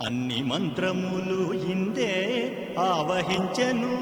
అన్ని మంత్రములు ఇందే ఆవహించెను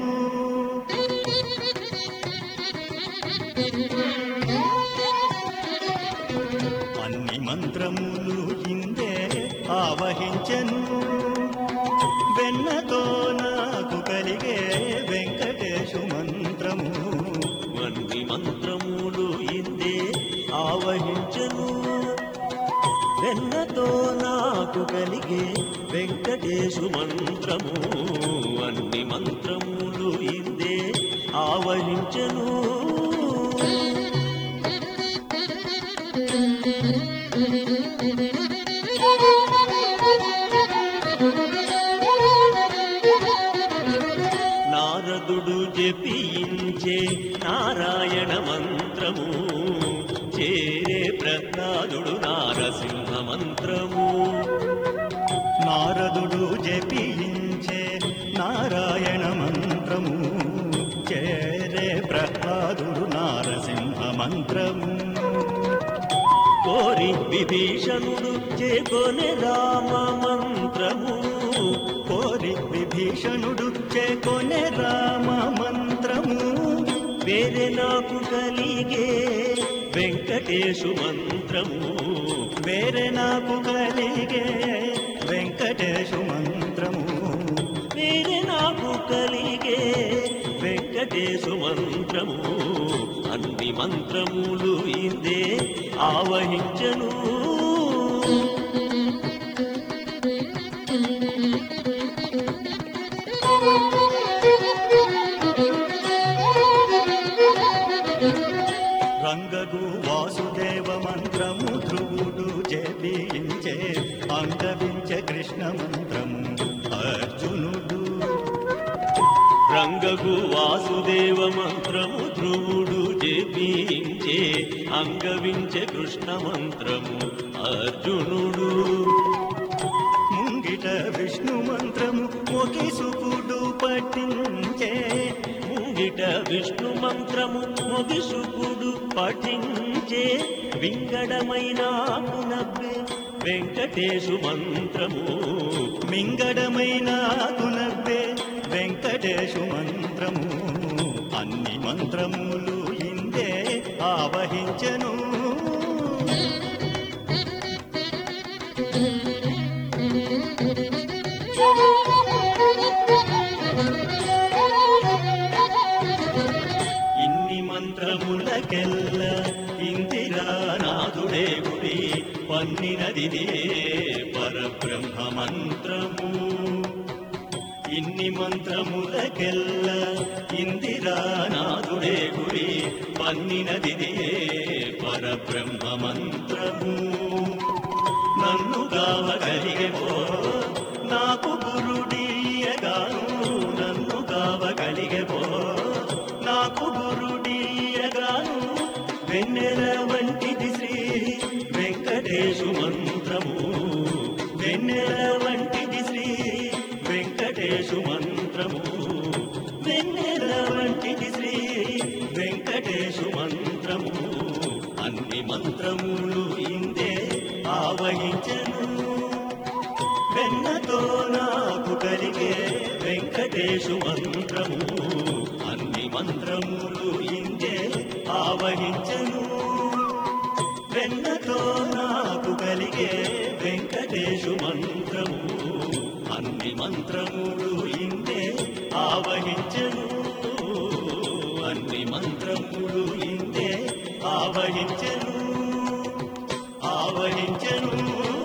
అన్ని మంత్రములు ఇందే ఆవహించెను వెన్నతో నాకు కలిగే వెంకటేశు మంత్రము అన్ని మంత్రములు ఇందే ఆవహించను వెన్నతో నాకు కలిగే వెంకటేశు మంత్రము అన్ని మంత్రములు ఇందే ఆవహించను నారదుడు జపించే నారాయణ మంత్రము చేరే ప్రహ్లాదుడు నారసింహ మంత్రము నారదుడు జపించే నారాయణ మంత్రము చేరే ప్రహ్లాదుడు నారసింహ మంత్రము కోరి విభీషణుడు చేకొనే రామ మంత్రము కోరి విభీషణుడు చేకొనే రామ మంత్రము వేరే నాకు కలిగే వెంకటేశు మంత్రము వేరే నాకు కలిగే వెంకటేశు మంత్రము వేరే నాకు కలిగే వెంకటేశు మంత్రము అన్ని మంత్రములు ఇందే ఆవహించను రంగగు వాసుదేవ మంత్రము ధ్రువుడు జపించే అంగవించే కృష్ణ మంత్రము అర్జునుడు రంగగు వాసుదేవ మంత్రము ధ్రువుడు జపించే అంగవించే కృష్ణ మంత్రము అర్జునుడు ముంగిట విష్ణు మంత్రము ఒకే సుకుడు పఠించే ముంగిట విష్ణు మంత్రము మొగిసుకుడు పఠించే వింగడమైన నవ్వే వెంకటేశు మంత్రము మింగడమైన కునవ్వే వెంకటేశు మంత్రము అన్ని మంత్రములు ఇందే ఆవహించను ఇన్ని మంత్రములకెల్ల ఇందిరానాథుడే గురి పన్నినదిదే పరబ్రహ్మ మంత్రము ఇన్ని మంత్రములకెల్ల ఇందిరానాథుడే గురి పన్నినదిదే పరబ్రహ్మ మంత్రము నన్ను కావగలిగెవో నాకు గురుడీయగాను నన్ను కావగలిగెవో నాకు గురుడీయగాను వెన్నెల వంటిది శ్రీ వెంకటేశు మంత్రము వెన్నెల వంటిది శ్రీ వెంకటేశు మంత్రము వెన్నెల వంటిది శ్రీ వెంకటేశు మంత్రము అన్ని మంత్రములు ఇందే ఆవహించను వెన్నతో నాకు కలిగే వెంకటేశు మంత్రము అన్ని మంత్రములు ఇందే ఆవహించను వెన్నతో నాకు కలిగే వెంకటేశు మంత్రము అన్ని మంత్రములు ఇందే ఆవహించను అన్ని మంత్రములు ఇందే ఆవహించను ఆవహించను